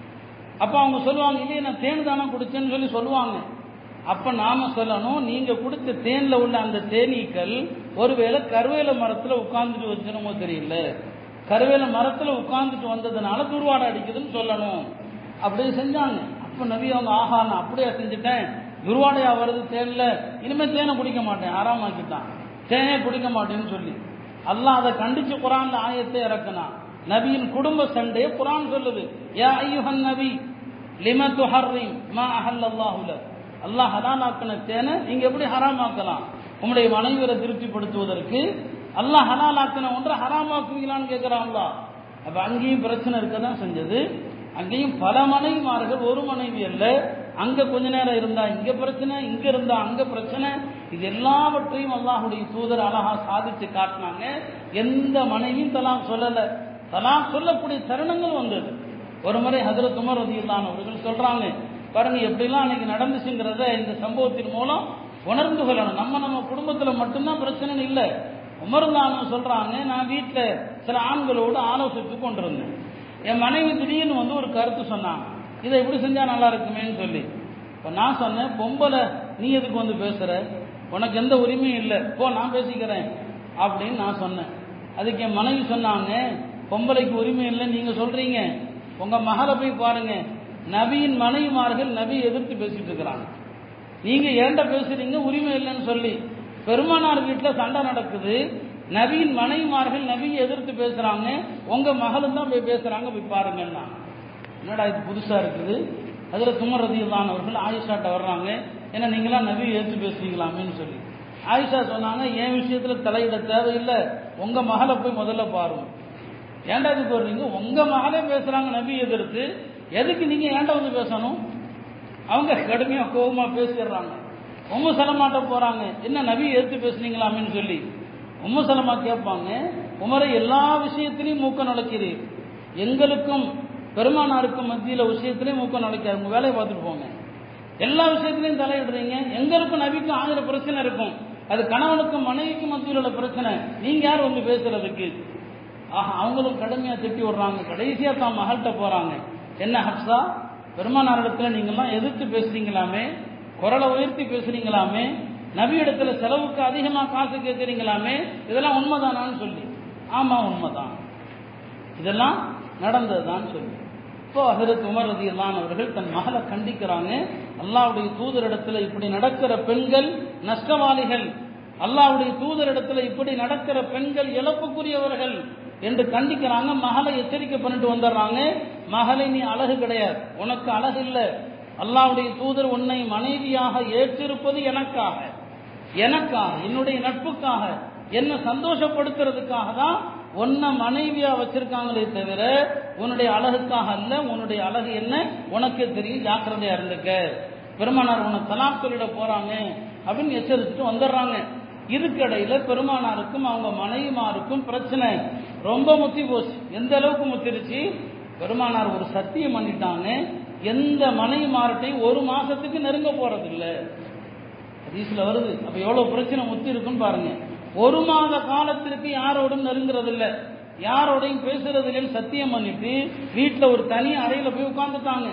A: அப்ப அவங்க சொல்லுவாங்க இல்லையே நான் தேன் தானே குடிச்சேன்னு சொல்லி சொல்லுவாங்க அப்ப நாம சொல்லணும் நீங்க குடிச்ச தேன்ல உள்ள அந்த தேனீக்கள் ஒருவேளை கருவேல மரத்துல உட்கார்ந்துட்டு வச்சிருமோ தெரியல கருவேல மரத்துல உட்கார்ந்துட்டு வந்ததுனால துர்வாடை அடிக்குதுன்னு சொல்லணும் அப்படி செஞ்சாங்க அப்ப நபி அவங்க ஆஹா நான் அப்படியே செஞ்சுட்டேன் துர்வாடையா வருது தேன்ல இனிமே தேனை குடிக்க மாட்டேன் ஆறாமாக்கிட்டான் தேனே குடிக்க மாட்டேன்னு சொல்லி அல்லாஹ் அதை கண்டிச்சு குரான்ல ஆயத்தை இறக்குனான் நபியின் குடும்ப சண்டையை குரான் சொல்லுது யா ஐயுஹன் நபி லிம துஹர்ரிம் மா அஹல்லல்லாஹு லக் அல்லாஹ் ஹலாலாக்கின தேனை நீங்க எப்படி ஹராமாக்கலாம் உங்களுடைய மனைவியரை திருப்திப்படுத்துவதற்கு அல்லாஹ் ஹலாலாக்கின ஒன்றை ஹராமாக்குவீங்களான்னு கேட்கிறான் அல்லாஹ் அப்ப அங்கேயும் பிரச்சனை இருக்க தான் செஞ்சது அங்கேயும் பல மனைவிமார்கள் ஒரு மனைவி அல்ல அங்க கொஞ்ச நேரம் இருந்தா இங்க பிரச்சனை இங்க இருந்தா அங்க பிரச்சனை இது எல்லாவற்றையும் அல்லாஹுடைய தூதர் அழகா சாதிச்சு காட்டினாங்க எந்த மனைவியும் தலாம் சொல்லல தலாம் சொல்லக்கூடிய தருணங்கள் வந்தது ஒரு முறை ஹதரத் உமர் ரதியில்லான் அவர்கள் சொல்றாங்க பாருங்க எப்படிலாம் அன்னைக்கு நடந்துச்சுங்கிறத இந்த சம்பவத்தின் மூலம் உணர்ந்து கொள்ளணும் நம்ம நம்ம குடும்பத்துல மட்டும்தான் பிரச்சனை இல்லை உமர்ந்தானு சொல்றாங்க நான் வீட்டில் சில ஆண்களோடு ஆலோசித்து கொண்டிருந்தேன் என் மனைவி திடீர்னு வந்து ஒரு கருத்து சொன்னாங்க இதை எப்படி செஞ்சா நல்லா இருக்குமேன்னு சொல்லி இப்போ நான் சொன்னேன் பொம்பளை நீ எதுக்கு வந்து பேசுற உனக்கு எந்த உரிமையும் இல்லை போ நான் பேசிக்கிறேன் அப்படின்னு நான் சொன்னேன் அதுக்கு என் மனைவி சொன்னாங்க பொம்பளைக்கு உரிமை இல்லை நீங்க சொல்றீங்க உங்க மகளை போய் பாருங்க நபியின் மனைவிமார்கள் நபி எதிர்த்து பேசிட்டு இருக்கிறாங்க நீங்க ஏன்ட பேசுறீங்க உரிமை இல்லைன்னு சொல்லி பெருமானார் வீட்டில் சண்டை நடக்குது நபியின் மனைவிமார்கள் நபியை எதிர்த்து பேசுறாங்க உங்க மகளும் தான் போய் பேசுறாங்க போய் பாருங்கன்னா என்னடா இது புதுசா இருக்குது அதுல துமர் ரதியில்லான் அவர்கள் ஆயிஷாட்ட வர்றாங்க ஏன்னா நீங்களாம் நபி ஏற்று பேசுறீங்களாமேன்னு சொல்லி ஆயிஷா சொன்னாங்க என் விஷயத்துல தலையிட தேவையில்லை உங்க மகளை போய் முதல்ல பாருங்க ஏன்டா இதுக்கு வர்றீங்க உங்க மகளே பேசுறாங்க நபி எதிர்த்து எதுக்கு நீங்க ஏன்டா வந்து பேசணும் அவங்க கடுமையா கோபமா பேசிடுறாங்க உம்மு சலமாட்ட போறாங்க என்ன நபி எடுத்து பேசுனீங்களாமேன்னு சொல்லி உம்மு சலமா கேட்பாங்க உமரை எல்லா விஷயத்திலையும் மூக்க நுழைக்கிறீர் எங்களுக்கும் பெருமானாருக்கும் மத்தியில விஷயத்திலையும் மூக்க நுழைக்காது உங்க வேலையை பார்த்துட்டு போங்க எல்லா விஷயத்திலையும் தலையிடுறீங்க எங்களுக்கும் நபிக்கும் ஆயிரம் பிரச்சனை இருக்கும் அது கணவனுக்கும் மனைவிக்கும் மத்தியில் உள்ள பிரச்சனை நீங்க யார் வந்து பேசுறதுக்கு ஆஹா அவங்களும் கடுமையா திட்டி விடுறாங்க கடைசியா தான் மகள்கிட்ட போறாங்க என்ன ஹப்சா பெருமானாரிடத்துல நீங்கெல்லாம் எதிர்த்து பேசுறீங்களாமே குரலை உயர்த்தி பேசுறீங்களாமே நபி இடத்துல செலவுக்கு அதிகமா காசு கேட்குறீங்களாமே இதெல்லாம் உண்மைதானான்னு சொல்லி ஆமா உண்மைதான் இதெல்லாம் நடந்ததுதான் சொல்லி இப்போ ஹசரத் உமர் ரதியல்லான் அவர்கள் தன் மகளை கண்டிக்கிறாங்க அல்லாவுடைய தூதரிடத்துல இப்படி நடக்கிற பெண்கள் நஷ்டவாளிகள் அல்லாவுடைய தூதரிடத்துல இப்படி நடக்கிற பெண்கள் இழப்புக்குரியவர்கள் என்று கண்டிக்கிறாங்க மகளை எச்சரிக்கை பண்ணிட்டு வந்துடுறாங்க மகளை நீ அழகு கிடையாது உனக்கு அழகு இல்லை அல்லாவுடைய தூதர் உன்னை மனைவியாக ஏற்றிருப்பது எனக்காக எனக்காக என்னுடைய நட்புக்காக என்ன சந்தோஷப்படுத்துறதுக்காக தான் உன்னை மனைவியா வச்சிருக்காங்களே தவிர உன்னுடைய அழகுக்காக அல்ல உன்னுடைய அழகு என்ன உனக்கே தெரியும் ஜாக்கிரதையா இருந்துக்க பெருமானார் உன்னை தலாக் சொல்லிட போறாங்க அப்படின்னு எச்சரிச்சுட்டு வந்துடுறாங்க இதுக்கடையில பெருமானாருக்கும் அவங்க மனைவிமாருக்கும் பிரச்சனை ரொம்ப முத்தி போச்சு எந்த அளவுக்கு முத்திருச்சு பெருமானார் ஒரு சத்தியம் பண்ணிட்டாங்க எந்த மனைவிமார்ட்டையும் ஒரு மாசத்துக்கு நெருங்க போறதில்லை ஹதீஸ்ல வருது அப்ப எவ்வளவு பிரச்சனை முத்தி இருக்குன்னு பாருங்க ஒரு மாத காலத்திற்கு யாரோடும் நெருங்குறதில்ல யாரோடையும் பேசுறதில்லைன்னு சத்தியம் பண்ணிட்டு வீட்டில் ஒரு தனி அறையில போய் உட்கார்ந்துட்டாங்க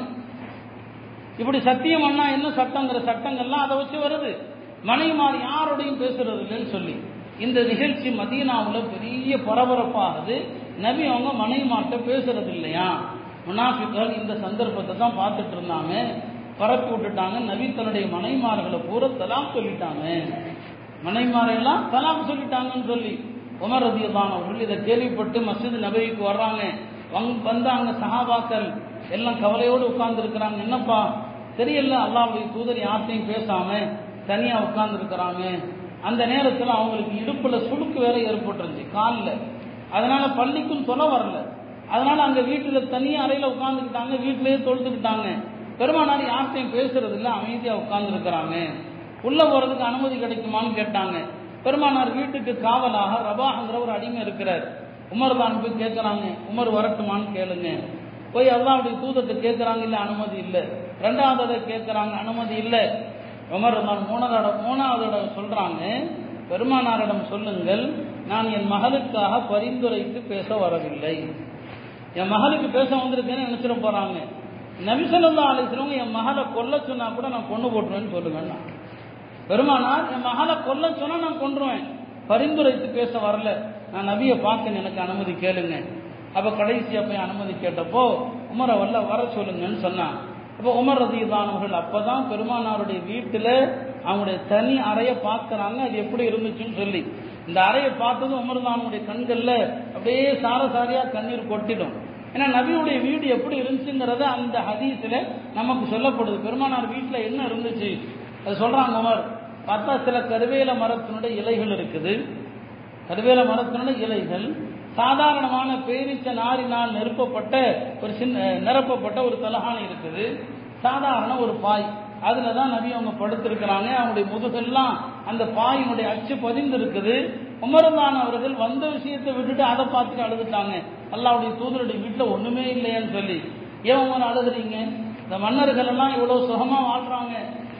A: இப்படி சத்தியம் பண்ணா என்ன சட்டங்கிற சட்டங்கள்லாம் அதை வச்சு வருது மனைவிமார் யாரோடையும் பேசுறது இல்லைன்னு சொல்லி இந்த நிகழ்ச்சி மதீனாவில் பெரிய பரபரப்பாகுது நபி அவங்க மனைவிமார்ட்ட பேசுறது இல்லையா முனாஃபிக்கள் இந்த சந்தர்ப்பத்தை தான் பார்த்துட்டு இருந்தாங்க பரப்பி விட்டுட்டாங்க நபி தன்னுடைய மனைவிமார்களை பூரா தலாம் சொல்லிட்டாங்க மனைவிமாரெல்லாம் தலாம் சொல்லிட்டாங்கன்னு சொல்லி உமர் ரதியல்லான் அவர்கள் இதை கேள்விப்பட்டு மஸ்ஜித் நபிக்கு வர்றாங்க வங் வந்தாங்க சஹாபாக்கள் எல்லாம் கவலையோடு உட்கார்ந்து இருக்கிறாங்க என்னப்பா தெரியல அல்லாவுடைய தூதர் யார்ட்டையும் பேசாம தனியா உட்கார்ந்து இருக்கிறாங்க அந்த நேரத்தில் அவங்களுக்கு இடுப்புல சுளுக்கு வேற ஏற்பட்டுருந்துச்சு காலில் அதனால பள்ளிக்கும் தொலை வரல அதனால அங்க வீட்டுல தனியா அறையில உட்கார்ந்துக்கிட்டாங்க வீட்டிலேயே தொழுதுக்கிட்டாங்க பெருமானார் யார்ட்டையும் பேசுறது இல்லை அமைதியா உட்கார்ந்து இருக்கிறாங்க உள்ள போறதுக்கு அனுமதி கிடைக்குமான்னு கேட்டாங்க பெருமானார் வீட்டுக்கு காவலாக ரபாங்கிற ஒரு அடிமை இருக்கிறார் உமர் தான் போய் கேட்கறாங்க உமர் வரட்டுமான்னு கேளுங்க போய் அல்லாவுடைய தூதத்தை கேட்கறாங்க இல்ல அனுமதி இல்லை ரெண்டாவது தடவை கேட்கறாங்க அனுமதி இல்லை உமர் தான் மூணாவது தடவை மூணாவது தடவை சொல்றாங்க பெருமானாரிடம் சொல்லுங்கள் நான் என் மகளுக்காக பரிந்துரைத்து பேச வரவில்லை என் மகளுக்கு பேச வந்திருக்கேன்னு நினைச்சிட போறாங்க நபிசல்லா அலிஸ்லவங்க என் மகளை கொல்ல சொன்னா கூட நான் பொண்ணு போட்டுருவேன்னு சொல்லுவேன் நான். பெருமானார் என் மகளை கொல்ல சொன்னா நான் கொன்றுவேன் பரிந்துரைத்து பேச வரல நான் நபியை பார்க்க எனக்கு அனுமதி கேளுங்க அப்ப கடைசியா போய் அனுமதி கேட்டப்போ உமரை வரல வர சொல்லுங்கன்னு சொன்னான் அப்போ உமர் ரதியுல்லானவர்கள் அப்பதான் பெருமானாருடைய வீட்டுல அவங்களுடைய தனி அறையை பார்க்கறாங்க அது எப்படி இருந்துச்சுன்னு சொல்லி இந்த அறையை பார்த்ததும் உமர்தானுடைய கண்கள்ல அப்படியே சாரசாரியா கண்ணீர் கொட்டிடும் ஏன்னா நபியுடைய வீடு எப்படி இருந்துச்சுங்கிறத அந்த ஹதீஸ்ல நமக்கு சொல்லப்படுது பெருமானார் வீட்டுல என்ன இருந்துச்சு அது சொல்றாங்க உமர் பார்த்தா சில கருவேல மரத்தினுடைய இலைகள் இருக்குது கருவேல மரத்தினுடைய இலைகள் சாதாரணமான பேரிச்ச நாரினால் நெருப்பப்பட்ட ஒரு சின்ன நிரப்பப்பட்ட ஒரு தலகாணி இருக்குது சாதாரண ஒரு பாய் அதுல தான் நபி அவங்க படுத்திருக்கிறாங்க அவங்களுடைய முதுகெல்லாம் அந்த பாயினுடைய அச்சு பதிந்து இருக்குது உமர்தான் அவர்கள் வந்த விஷயத்தை விட்டுட்டு அதை பார்த்துட்டு அழுதுட்டாங்க அல்லாவுடைய தூதருடைய வீட்டில் ஒண்ணுமே இல்லையான்னு சொல்லி ஏன் உமர் அழுகுறீங்க இந்த மன்னர்கள் எல்லாம் இவ்வளவு சுகமா வாழ்றாங்க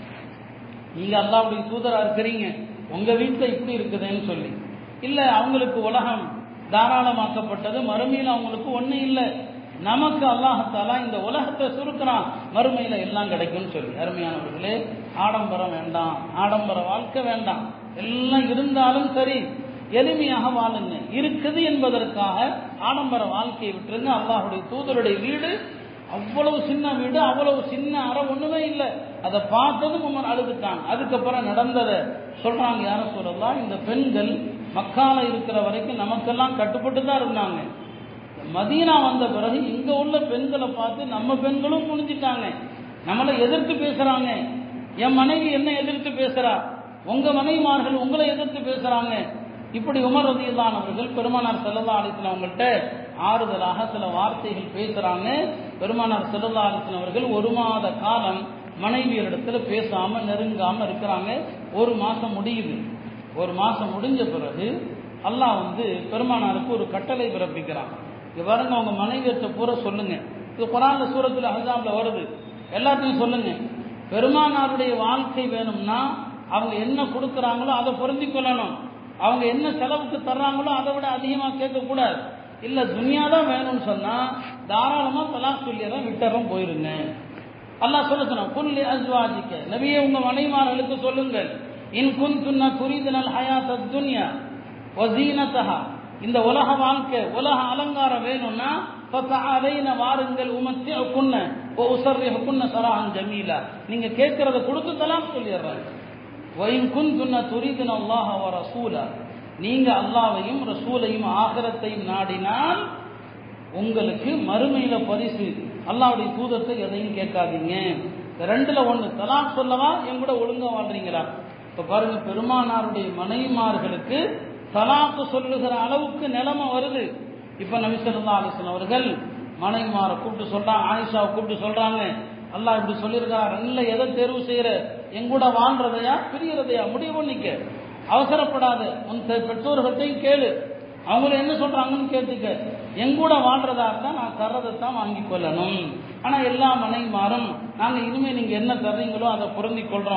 A: நீங்க அல்லாவுடைய தூதரா இருக்கிறீங்க உங்க வீட்டில் இப்படி இருக்குதுன்னு சொல்லி இல்ல அவங்களுக்கு உலகம் தாராளமாக்கப்பட்டது மறுமையில் அவங்களுக்கு ஒண்ணு இல்லை நமக்கு அல்லாஹத்தாலா இந்த உலகத்தை சுருக்கிறான் மறுமையில எல்லாம் கிடைக்கும்னு சொல்லி அருமையானவர்களே ஆடம்பரம் வேண்டாம் ஆடம்பர வாழ்க்கை வேண்டாம் எல்லாம் இருந்தாலும் சரி எளிமையாக வாழுங்க இருக்குது என்பதற்காக ஆடம்பர வாழ்க்கையை விட்டுருங்க அல்லாஹுடைய தூதருடைய வீடு அவ்வளவு சின்ன வீடு அவ்வளவு சின்ன அறை ஒண்ணுமே இல்லை அதை பார்த்ததும் உமர் அழுதுட்டாங்க அதுக்கப்புறம் நடந்ததை சொல்றாங்க யாரும் சொல்லலாம் இந்த பெண்கள் மக்கால இருக்கிற வரைக்கும் நமக்கெல்லாம் கட்டுப்பட்டு தான் இருந்தாங்க மதீனா வந்த பிறகு இங்க உள்ள பெண்களை பார்த்து நம்ம பெண்களும் புரிஞ்சிட்டாங்க நம்மளை எதிர்த்து பேசுறாங்க என் மனைவி என்ன எதிர்த்து பேசுறா உங்க மனைவிமார்கள் உங்களை எதிர்த்து பேசுறாங்க இப்படி உமர் ரதியல்லானவர்கள் பெருமானார் செல்லல்லா அலிஸ்லாம் அவங்கள்ட்ட ஆறுதலாக சில வார்த்தைகள் பேசுறாங்க பெருமானார் செல்லல்லா அலிஸ்லாம் அவர்கள் ஒரு மாத காலம் மனைவியரிடத்துல பேசாம நெருங்காம இருக்கிறாங்க ஒரு மாசம் முடியுது ஒரு மாசம் முடிஞ்ச பிறகு அல்லாஹ் வந்து பெருமானாருக்கு ஒரு கட்டளை பிறப்பிக்கிறான் இங்க பாருங்க அவங்க மனைவியர்கிட்ட பூரா சொல்லுங்க இது குரான்ல சூரத்துல அஹாப்ல வருது எல்லாத்தையும் சொல்லுங்க பெருமானாருடைய வாழ்க்கை வேணும்னா அவங்க என்ன கொடுக்குறாங்களோ அதை பொருந்தி கொள்ளணும் அவங்க என்ன செலவுக்கு தர்றாங்களோ அதை விட அதிகமாக கேட்கக்கூடாது இல்ல துனியா தான் வேணும்னு சொன்னா தாராளமா தலாக் சொல்லியதான் விட்டறம் போயிருங்க அல்லாஹ் சொல்ல சொன்னான் குல்லி அஸ்வாஜிக்க நபியே உங்க மனைவிமார்களுக்கு சொல்லுங்கள் இன் குன்துன்ன துரிதுனல் ஹயாத் துன்யா வசீனத்தஹா இந்த உலக வாழ்க்கை உலக அலங்காரம் வேணும்னா ஃபதஅலைன வாருங்கள் உமத்தி குன்ன ஓ உசர்ரிஹ குன்ன சராஹன் ஜமீலா நீங்க கேட்கறத கொடுத்து தலாக் சொல்லிடுறாங்க வயின் குன்துன்ன துரிதுன அல்லாஹ வ ரசூலா நீங்க அல்லாஹ்வையும் ரசூலையும் ஆகிரத்தையும் நாடினால் உங்களுக்கு மறுமையில பரிசு அல்லாவுடைய தூதத்தை எதையும் கேட்காதீங்க இந்த ரெண்டுல ஒண்ணு தலாக் சொல்லவா என் கூட ஒழுங்கா வாழ்றீங்களா இப்ப பாருங்க பெருமானாருடைய மனைவிமார்களுக்கு தலாக்கு சொல்லுகிற அளவுக்கு நிலைமை வருது இப்ப நபிசல்லா அலிஸ்லாம் அவர்கள் மனைவிமாரை கூப்பிட்டு சொல்றாங்க ஆயிஷாவை கூப்பிட்டு சொல்றாங்க அல்லாஹ் இப்படி சொல்லியிருக்கார் ரெண்டுல எதை தேர்வு செய்யற எங்கூட வாழ்றதையா பிரியறதையா முடிவு பண்ணிக்க அவசரப்படாத உன் பெ- பெற்றோர்கள்ட்டையும் கேளு அவங்க என்ன சொல்றாங்கன்னு கேட்டுக்க எங்கூட வாழ்றதா இருந்தா நான் தர்றதை தான் வாங்கி கொள்ளணும் ஆனா எல்லா மனைவிமாரும் நாங்க இனிமே நீங்க என்ன தர்றீங்களோ அதை பொருந்தி கொள்றோம்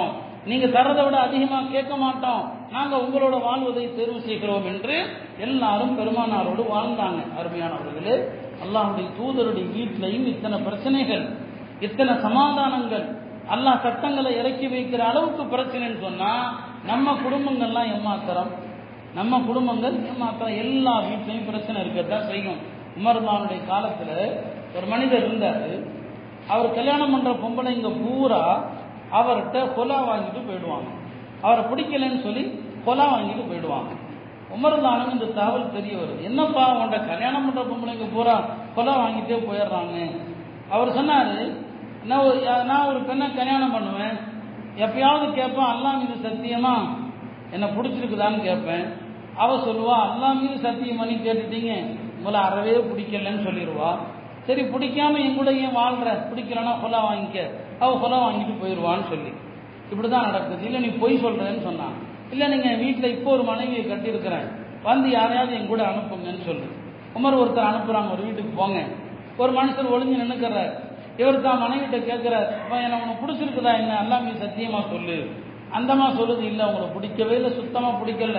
A: நீங்க தரதை விட அதிகமா கேட்க மாட்டோம் நாங்க உங்களோட வாழ்வதை தேர்வு செய்கிறோம் என்று எல்லாரும் பெருமானாரோடு வாழ்ந்தாங்க அருமையானவர்களே அல்லாஹுடைய தூதருடைய வீட்டிலையும் இத்தனை பிரச்சனைகள் இத்தனை சமாதானங்கள் அல்லாஹ் சட்டங்களை இறக்கி வைக்கிற அளவுக்கு பிரச்சனைன்னு சொன்னா நம்ம குடும்பங்கள்லாம் ஏமாத்திரம் நம்ம குடும்பங்கள் ஏமாத்திரம் எல்லா வீட்லையும் பிரச்சனை இருக்கத்தான் செய்யும் உமர்மானுடைய காலத்துல ஒரு மனிதர் இருந்தாரு அவர் கல்யாணம் பண்ற பொம்பளைங்க பூரா அவர்கிட்ட கொலா வாங்கிட்டு போயிடுவாங்க அவரை பிடிக்கலன்னு சொல்லி கொலா வாங்கிட்டு போயிடுவாங்க உமர்தானும் இந்த தகவல் தெரிய வருது என்னப்பா உன்ட கல்யாணம் பண்ற பொம்பளைங்க பூரா கொலா வாங்கிட்டே போயிடுறாங்க அவர் சொன்னாரு நான் ஒரு நான் ஒரு பெண்ணை கல்யாணம் பண்ணுவேன் எப்பயாவது கேட்பேன் அல்லாஹ் மீது சத்தியமா என்னை பிடிச்சிருக்குதான்னு கேட்பேன் அவ சொல்லுவா அல்லாஹ் மீது சத்தியம் பண்ணி கேட்டுட்டீங்க உங்களை அறவே பிடிக்கலன்னு சொல்லிடுவா சரி பிடிக்காம என் கூட ஏன் வாழ்ற பிடிக்கலன்னா கொலா வாங்கிக்க அவ கொலா வாங்கிட்டு போயிடுவான்னு சொல்லி இப்படிதான் நடக்குது இல்லை நீ பொய் சொல்றேன்னு சொன்னான் இல்லை நீங்க வீட்டில் இப்போ ஒரு மனைவியை கட்டியிருக்கிறேன் வந்து யாரையாவது என் கூட அனுப்புங்கன்னு சொல்லு உமர் ஒருத்தர் அனுப்புறாங்க ஒரு வீட்டுக்கு போங்க ஒரு மனுஷர் ஒளிஞ்சு நின்னுக்கிறார் இவர் தான் மனைவிட்ட கேட்கிறார் இப்போ என்ன உனக்கு பிடிச்சிருக்குதா என்ன எல்லாமே சத்தியமா சொல்லு அந்தமா சொல்லுது இல்லை உங்களுக்கு பிடிக்கவே இல்லை சுத்தமா பிடிக்கல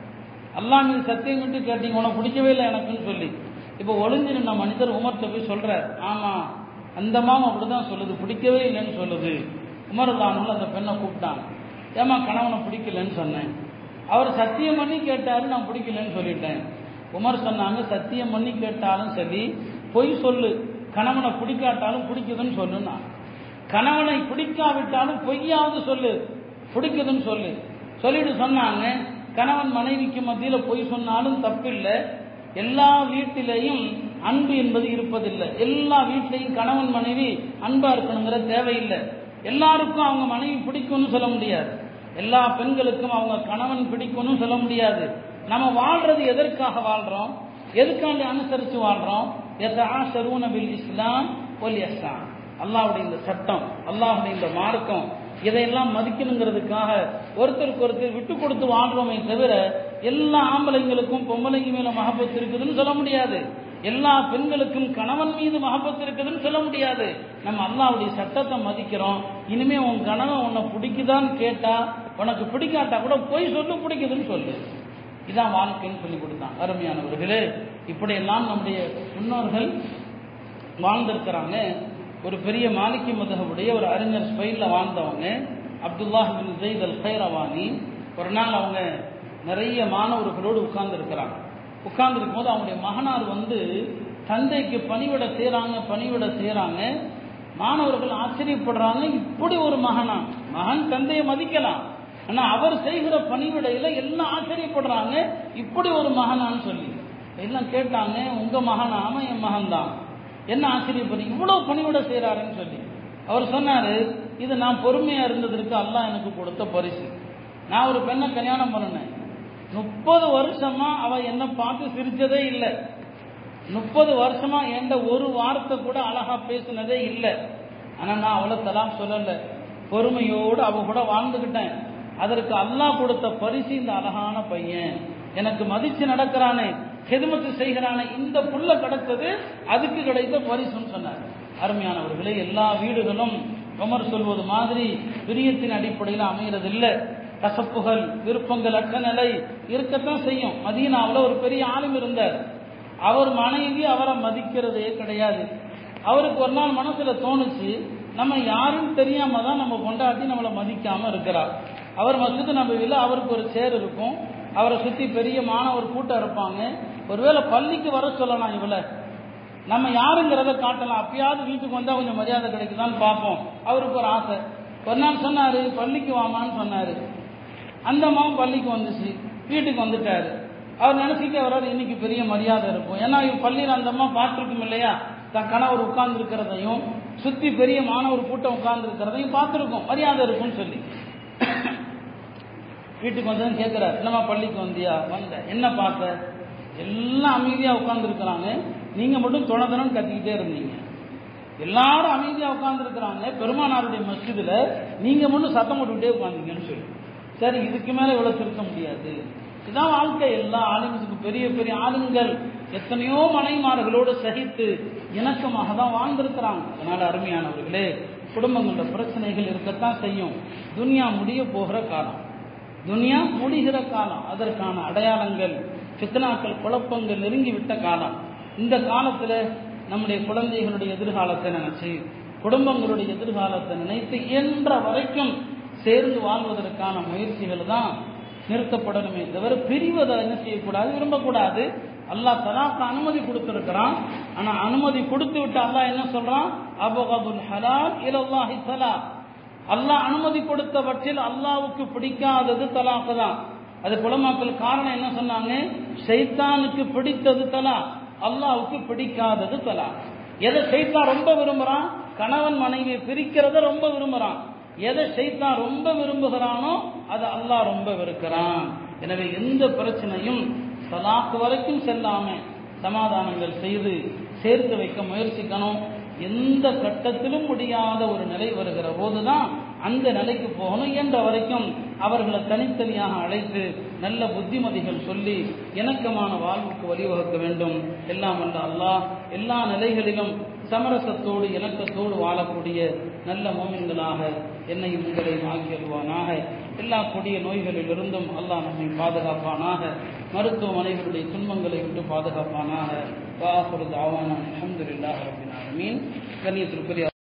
A: அல்லா மீது சத்தியம் விட்டு கேட்டீங்க உனக்கு பிடிக்கவே இல்லை எனக்குன்னு சொல்லி இப்போ ஒளிஞ்சு நின்ன மனிதர் உமர்கிட்ட போய் சொல்றார் ஆமா அந்த மாவும் அப்படிதான் சொல்லுது பிடிக்கவே இல்லைன்னு சொல்லுது உமர் தானும் அந்த பெண்ணை கூப்பிட்டாங்க ஏமா கணவனை பிடிக்கலன்னு சொன்னேன் அவர் சத்தியம் பண்ணி கேட்டாரு நான் பிடிக்கலன்னு சொல்லிட்டேன் உமர் சொன்னாங்க சத்தியம் பண்ணி கேட்டாலும் சரி பொய் சொல்லு கணவனை பிடிக்காட்டாலும் பிடிக்குதுன்னு சொல்லுன்னா கணவனை பிடிக்காவிட்டாலும் பொய்யாவது சொல்லு பிடிக்குதுன்னு சொல்லு சொல்லிட்டு சொன்னாங்க கணவன் மனைவிக்கு மத்தியில் பொய் சொன்னாலும் தப்பில்லை எல்லா வீட்டிலையும் அன்பு என்பது இருப்பதில்லை எல்லா வீட்டிலையும் கணவன் மனைவி அன்பா இருக்கணுங்கிற தேவையில்லை எல்லாருக்கும் அவங்க மனைவி பிடிக்கும்னு சொல்ல முடியாது எல்லா பெண்களுக்கும் அவங்க கணவன் பிடிக்கும்னு சொல்ல முடியாது நம்ம வாழ்றது எதற்காக வாழ்றோம் எதுக்காண்டி அனுசரித்து வாழ்றோம் எதாஷரூன பில் இஸ்லாம் ஒல் எஸ்லாம் அல்லாவுடைய இந்த சட்டம் அல்லாஹுடைய இந்த மார்க்கம் இதையெல்லாம் மதிக்கணுங்கிறதுக்காக ஒருத்தருக்கு ஒருத்தர் விட்டு கொடுத்து வாழ்றோமே தவிர எல்லா ஆம்பளைங்களுக்கும் பொம்பளைங்க மேல மகப்பத்து இருக்குதுன்னு சொல்ல முடியாது எல்லா பெண்களுக்கும் கணவன் மீது மகப்பத்து இருக்குதுன்னு சொல்ல முடியாது நம்ம அல்லாவுடைய சட்டத்தை மதிக்கிறோம் இனிமே உன் கணவன் உன்னை பிடிக்குதான்னு கேட்டா உனக்கு பிடிக்காட்டா கூட போய் சொல்லு பிடிக்குதுன்னு சொல்லு இதான் வாழ்க்கைன்னு சொல்லி கொடுத்தான் அருமையானவர்களே இப்படியெல்லாம் நம்முடைய முன்னோர்கள் வாழ்ந்திருக்கிறாங்க ஒரு பெரிய மாலிக்கி மதகுடைய ஒரு அறிஞர் ஸ்பெயினில் வாழ்ந்தவங்க அப்துல்லாஹ் பின் ஜெயித் அல் ஹைரவானி ஒரு நாள் அவங்க நிறைய மாணவர்களோடு உட்கார்ந்து இருக்கிறாங்க உட்கார்ந்து இருக்கும்போது அவங்களுடைய மகனார் வந்து தந்தைக்கு பணிவிட செய்கிறாங்க பணிவிட செய்கிறாங்க மாணவர்கள் ஆச்சரியப்படுறாங்க இப்படி ஒரு மகனா மகன் தந்தையை மதிக்கலாம் ஆனா அவர் செய்கிற பணிவிடையில எல்லாம் ஆச்சரியப்படுறாங்க இப்படி ஒரு மகனான்னு சொல்லி எல்லாம் கேட்டாங்க உங்க மகன் ஆமா என் மகன் தான் என்ன ஆச்சரியப்படுறீங்க இவ்வளவு பணிவிட செய்யறாருன்னு சொல்லி அவர் சொன்னாரு இது நான் பொறுமையா இருந்ததற்கு அல்லாஹ் எனக்கு கொடுத்த பரிசு நான் ஒரு பெண்ணை கல்யாணம் பண்ணினேன் முப்பது வருஷமா அவ என்ன பார்த்து சிரிச்சதே இல்லை முப்பது வருஷமா எந்த ஒரு வார்த்தை கூட அழகா பேசினதே இல்லை ஆனா நான் அவளை தலாம் சொல்லல பொறுமையோடு அவ கூட வாழ்ந்துகிட்டேன் அதற்கு அல்லாஹ் கொடுத்த பரிசு இந்த அழகான பையன் எனக்கு மதிச்சு நடக்கிறானே ஹெதுமத்து செய்கிறானே இந்த புள்ள கிடைத்தது அதுக்கு கிடைத்த பரிசுன்னு சொன்னார் அருமையானவர்களே எல்லா வீடுகளும் உமர் சொல்வது மாதிரி பிரியத்தின் அடிப்படையில் அமைகிறது இல்லை கசப்புகள் விருப்பங்கள் அற்ற நிலை இருக்கத்தான் செய்யும் மதீனாவில் ஒரு பெரிய ஆளும் இருந்தார் அவர் மனைவி அவரை மதிக்கிறதே கிடையாது அவருக்கு ஒரு நாள் மனசுல தோணுச்சு நம்ம யாருன்னு தெரியாம தான் நம்ம கொண்டாட்டி நம்மளை மதிக்காம இருக்கிறார் அவர் மஸ்ஜித் நபவியில் அவருக்கு ஒரு சேர் இருக்கும் அவரை சுத்தி பெரிய மாணவர் கூட்டம் இருப்பாங்க ஒருவேளை பள்ளிக்கு வர சொல்லலாம் இவளை நம்ம யாருங்கிறத காட்டலாம் அப்பயாவது வீட்டுக்கு வந்தா கொஞ்சம் மரியாதை கிடைக்குதான்னு பார்ப்போம் அவருக்கு ஒரு ஆசை ஒரு நாள் சொன்னாரு பள்ளிக்கு வாமான்னு சொன்னாரு அந்த அம்மாவும் பள்ளிக்கு வந்துச்சு வீட்டுக்கு வந்துட்டாரு அவர் நினைச்சிட்டு வர்றாரு இன்னைக்கு பெரிய மரியாதை இருக்கும் ஏன்னா இவ் பள்ளியில் அந்த அம்மா பார்த்துருக்கும் இல்லையா தன் கணவர் உட்கார்ந்து இருக்கிறதையும் சுத்தி பெரிய மாணவர் கூட்டம் உட்கார்ந்து இருக்கிறதையும் பார்த்துருக்கும் மரியாதை இருக்கும்னு சொல்லி வீட்டுக்கு வந்ததுன்னு கேட்கிறார் என்னம்மா பள்ளிக்கு வந்தியா வந்த என்ன பார்த்த எல்லாம் அமைதியா உட்கார்ந்து இருக்கிறாங்க நீங்க மட்டும் தொணதனம் கத்திக்கிட்டே இருந்தீங்க எல்லாரும் அமைதியா உட்கார்ந்து இருக்கிறாங்க பெருமானாருடைய மஸ்ஜிதுல நீங்க மட்டும் சத்தம் போட்டுக்கிட்டே உட்காந்தீங்கன்னு சொல்லி சரி இதுக்கு மேல இவ்வளவு திருத்த முடியாது இதான் வாழ்க்கை எல்லா ஆளுங்களுக்கு பெரிய பெரிய ஆளுங்கள் எத்தனையோ மனைமார்களோடு சகித்து இணக்கமாக தான் வாழ்ந்திருக்கிறாங்க அதனால அருமையானவர்களே குடும்பங்களோட பிரச்சனைகள் இருக்கத்தான் செய்யும் துனியா முடிய போகிற காலம் துனியா முடிகிற காலம் அதற்கான அடையாளங்கள் ஃபித்னாக்கள் குழப்பங்கள் நெருங்கி விட்ட காலம் இந்த காலத்துல நம்முடைய குழந்தைகளுடைய எதிர்காலத்தை நினைச்சு குடும்பங்களுடைய எதிர்காலத்தை நினைத்து இயன்ற வரைக்கும் சேர்ந்து வாழ்வதற்கான முயற்சிகள் தான் நிறுத்தப்படணுமே தவிர பிரிவதை என்ன செய்யக்கூடாது விரும்பக்கூடாது அல்லாஹ் தலாக்கு அனுமதி கொடுத்திருக்கிறான் ஆனா அனுமதி கொடுத்து விட்டு அல்லாஹ் என்ன சொல்றான் அபகபுல் ஹலால் இலல்லாஹி தலா அல்லாஹ் அனுமதி கொடுத்தவற்றில் அல்லாவுக்கு பிடிக்காதது தலாக்கு தான் அது குலமாக்கள் காரணம் என்ன சொன்னாங்க சைத்தானுக்கு பிடித்தது தலா அல்லாவுக்கு பிடிக்காதது தலா எதை சைத்தான் ரொம்ப விரும்புறான் கணவன் மனைவியை பிரிக்கிறத ரொம்ப விரும்புறான் எதை சைத்தான் ரொம்ப விரும்புகிறானோ அதை அல்லாஹ் ரொம்ப வெறுக்கிறான் எனவே எந்த பிரச்சனையும் தலாக்கு வரைக்கும் செல்லாம சமாதானங்கள் செய்து சேர்த்து வைக்க முயற்சிக்கணும் எந்த கட்டத்திலும் முடியாத ஒரு நிலை வருகிற போதுதான் அந்த நிலைக்கு போகணும் என்ற வரைக்கும் அவர்களை தனித்தனியாக அழைத்து நல்ல புத்திமதிகள் சொல்லி இணக்கமான வாழ்வுக்கு வழிவகுக்க வேண்டும் எல்லாம் வல்ல அல்லாஹ் எல்லா நிலைகளிலும் சமரசத்தோடு இணக்கத்தோடு வாழக்கூடிய நல்ல மோமின்களாக என்னையும் உங்களையும் ஆகியல்வானாக எல்லா கொடிய நோய்களில் இருந்தும் அல்லாஹ் நம்மை பாதுகாப்பானாக மருத்துவமனைகளுடைய துன்பங்களை விட்டு பாதுகாப்பானாக வாஹுரு தாவான அலமதுல்லாஹ் ரபின் ஆலமீன் கண்ணியத்திற்குரிய